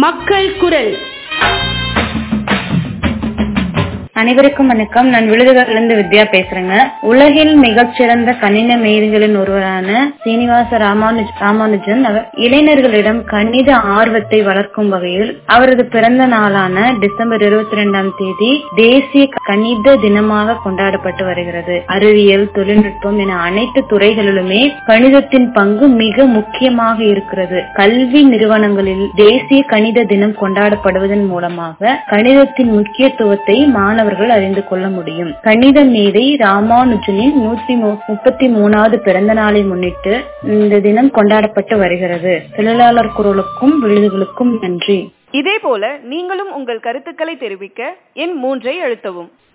மக்கள் குரல் அனைவருக்கும் வணக்கம் நான் விழுதுகளிலிருந்து வித்யா பேசுறேங்க உலகில் மிகச்சிறந்த கணித மேதைகளின் ஒருவரான சீனிவாச ராமானுஜ் ராமானுஜன் அவர் இளைஞர்களிடம் கணித ஆர்வத்தை வளர்க்கும் வகையில் அவரது பிறந்த நாளான டிசம்பர் இருபத்தி ரெண்டாம் தேதி தேசிய கணித தினமாக கொண்டாடப்பட்டு வருகிறது அறிவியல் தொழில்நுட்பம் என அனைத்து துறைகளிலுமே கணிதத்தின் பங்கு மிக முக்கியமாக இருக்கிறது கல்வி நிறுவனங்களில் தேசிய கணித தினம் கொண்டாடப்படுவதன் மூலமாக கணிதத்தின் முக்கியத்துவத்தை மாணவர்கள் அறிந்து கொள்ள முடியும் கணித மேதை ராமானுஜனின் நூத்தி முப்பத்தி மூணாவது பிறந்த நாளை முன்னிட்டு இந்த தினம் கொண்டாடப்பட்டு வருகிறது தொழிலாளர் குரலுக்கும் விழுதுகளுக்கும் நன்றி இதேபோல நீங்களும் உங்கள் கருத்துக்களை தெரிவிக்க எண் மூன்றை அழுத்தவும்